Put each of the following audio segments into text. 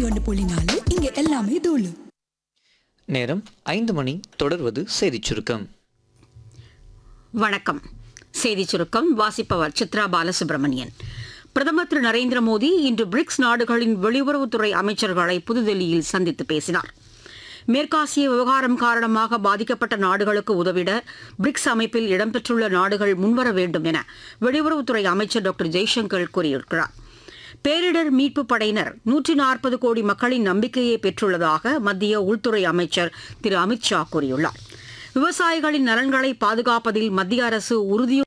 ஒன்று புள்ளி நாலு இங்க எல்லாமே தூளு நேரம் ஐந்து மணி தொடர்வது செய்திச் சுருக்கம் வணக்கம் செய்திச் சுருக்கம் வாசிப்பவர் சித்ரா பாலசுப்ரமணியன் பிரதமர் திரு நரேந்திர மோடி இன்று பிரிக்ஸ் நாடுகளின் வெளியுறவுத்துறை அமைச்சர்களை புதுதில்லியில் சந்தித்து பேசினார் மேற்காசிய விவகாரம் காரணமாக பாதிக்கப்பட்ட நாடுகளுக்கு உதவிட பிரிக்ஸ் அமைப்பில் இடம்பெற்றுள்ள நாடுகள் முன்வர வேண்டும் என வெளியுறவுத்துறை அமைச்சர் டாக்டர் ஜெய்சங்கர் கூறியிருக்கிறார் பேரிடர் மீட்பு படையினர் நூற்றி நாற்பது கோடி மக்களின் நம்பிக்கையை பெற்றுள்ளதாக மத்திய உள்துறை அமைச்சர் திரு அமித்ஷா கூறியுள்ளார் விவசாயிகளின் நலன்களை பாதுகாப்பதில் மத்திய அரசு உறுதி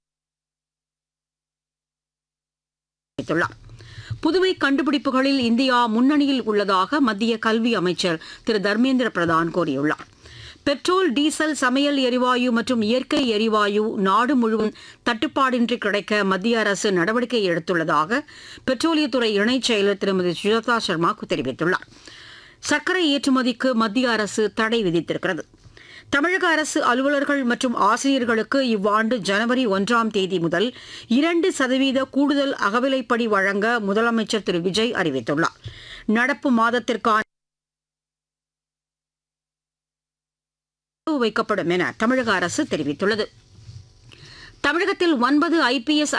தெரிவித்துள்ளார் புதுமை கண்டுபிடிப்புகளில் இந்தியா முன்னணியில் உள்ளதாக மத்திய கல்வி அமைச்சர் திரு தர்மேந்திர பிரதான் கூறியுள்ளார் பெட்ரோல் டீசல் சமையல் எரிவாயு மற்றும் இயற்கை எரிவாயு நாடு முழுவதும் தட்டுப்பாடின்றி கிடைக்க மத்திய அரசு நடவடிக்கை எடுத்துள்ளதாக பெட்ரோலியத்துறை இணைச் செயலர் திருமதி சுஜாதா சர்மா தெரிவித்துள்ளார் சர்க்கரை ஏற்றுமதிக்கு மத்திய அரசு தடை விதித்திருக்கிறது தமிழக அரசு அலுவலர்கள் மற்றும் ஆசிரியர்களுக்கு இவ்வாண்டு ஜனவரி ஒன்றாம் தேதி முதல் இரண்டு சதவீத கூடுதல் அகவிலைப்படி வழங்க முதலமைச்சர் திரு விஜய் அறிவித்துள்ளார் நடப்பு மாதத்திற்கான வைக்கப்படும் என தமிழக அரசு தெரிவித்துள்ளது தமிழகத்தில் ஒன்பது ஐபிஎஸ்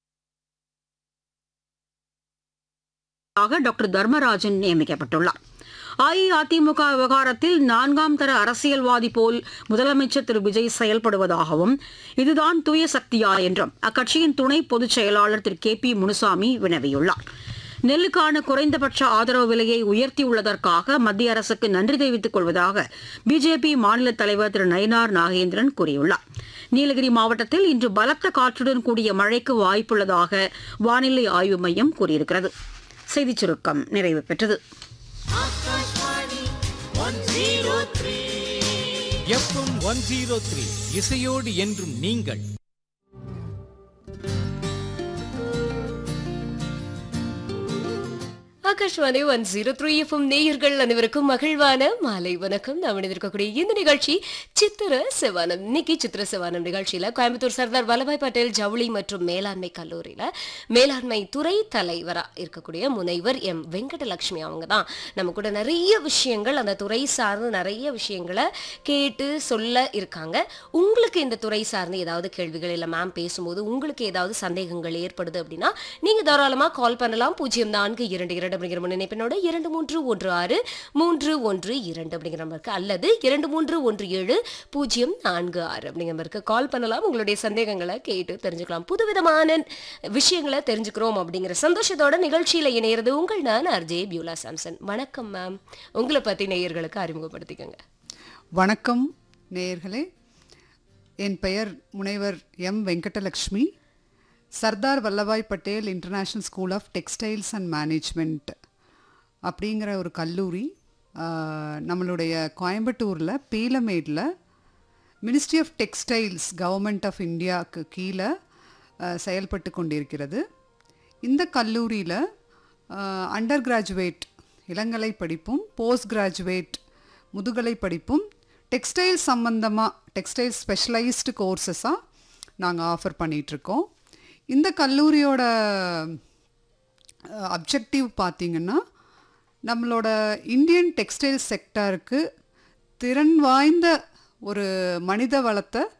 டாக்டர் தர்மராஜன் நியமிக்கப்பட்டுள்ளார் அஇஅதிமுக விவகாரத்தில் நான்காம் தர அரசியல்வாதி போல் முதலமைச்சர் திரு விஜய் செயல்படுவதாகவும் இதுதான் தூய சக்தியா என்றும் அக்கட்சியின் துணை பொதுச் செயலாளர் திரு கே பி முனுசாமி வினவியுள்ளார் நெல்லுக்கான குறைந்தபட்ச ஆதரவு விலையை உயர்த்தியுள்ளதற்காக மத்திய அரசுக்கு நன்றி தெரிவித்துக் கொள்வதாக பிஜேபி மாநில தலைவர் திரு நயினார் நாகேந்திரன் கூறியுள்ளார் நீலகிரி மாவட்டத்தில் இன்று பலத்த காற்றுடன் கூடிய மழைக்கு வாய்ப்புள்ளதாக வானிலை ஆய்வு மையம் கூறியிருக்கிறது செய்திச் சுருக்கம் நிறைவு பெற்றது எஃப்எம் ஒன் ஜீரோ த்ரீ இசையோடு என்றும் நீங்கள் Akashvani one zero three FM நேயர்கள் அனைவருக்கும் மகிழ்வான மாலை வணக்கம் நாம் இணைந்திருக்கக்கூடிய இந்த நிகழ்ச்சி சித்திர செவானம் இன்னைக்கு சித்திர செவானம் நிகழ்ச்சியில கோயம்புத்தூர் சர்தார் வல்லபாய் பட்டேல் ஜவுளி மற்றும் மேலாண்மை கல்லூரியில மேலாண்மை துறை தலைவரா இருக்கக்கூடிய முனைவர் எம் வெங்கடலட்சுமி அவங்க தான் நம்ம கூட நிறைய விஷயங்கள் அந்த துறை சார்ந்து நிறைய விஷயங்களை கேட்டு சொல்ல இருக்காங்க உங்களுக்கு இந்த துறை சார்ந்து ஏதாவது கேள்விகள் இல்லை மேம் பேசும்போது உங்களுக்கு ஏதாவது சந்தேகங்கள் ஏற்படுது அப்படின்னா நீங்க தாராளமா கால் பண்ணலாம் பூஜ்ஜியம் நான்கு இரண்டு இரண்டு அப்படிங்கிற முன்னிணைப்பினோட இரண்டு மூன்று ஒன்று ஆறு மூன்று ஒன்று இரண்டு அப்படிங்கிற நம்பருக்கு அல்லது இரண்டு மூன்று ஒன்று ஏழு பூஜ்ஜியம் நான்கு ஆறு அப்படிங்கிற நம்பருக்கு கால் பண்ணலாம் உங்களுடைய சந்தேகங்களை கேட்டு தெரிஞ்சுக்கலாம் புதுவிதமான விஷயங்களை தெரிஞ்சுக்கிறோம் அப்படிங்கிற சந்தோஷத்தோட நிகழ்ச்சியில இணையிறது உங்கள் நான் அர்ஜே பியூலா சாம்சன் வணக்கம் மேம் உங்களை பத்தி நேயர்களுக்கு அறிமுகப்படுத்திக்கோங்க வணக்கம் நேயர்களே என் பெயர் முனைவர் M Venkatalakshmi Sardar Vallabhbhai Patel international school of textiles and management அப்படிங்கிற ஒரு கல்லூரி ஆஹ், நம்மளுடைய கோயம்புத்தூரில் பீலமேடில் ministry of textiles government of இந்தியாவுக்கு கீழே ஆஹ், செயல்பட்டு கொண்டிருக்கிறது இந்த கல்லூரியில் அண்டர் கிராஜுவேட் இளங்கலை படிப்பும் போஸ்ட் கிராஜுவேட் முதுகலை படிப்பும் டெக்ஸ்டைல் சம்பந்தமாக டெக்ஸ்டைல் ஸ்பெஷலைஸ்டு கோர்சஸாக நாங்கள் ஆஃபர் பண்ணிகிட்ருக்கோம் இந்த கல்லூரியோட அப்ஜெக்டிவ் பார்த்தீங்கன்னா நம்மளோட இந்தியன் டெக்ஸ்டைல் செக்டாருக்கு திறன் வாய்ந்த ஒரு மனித வளத்தை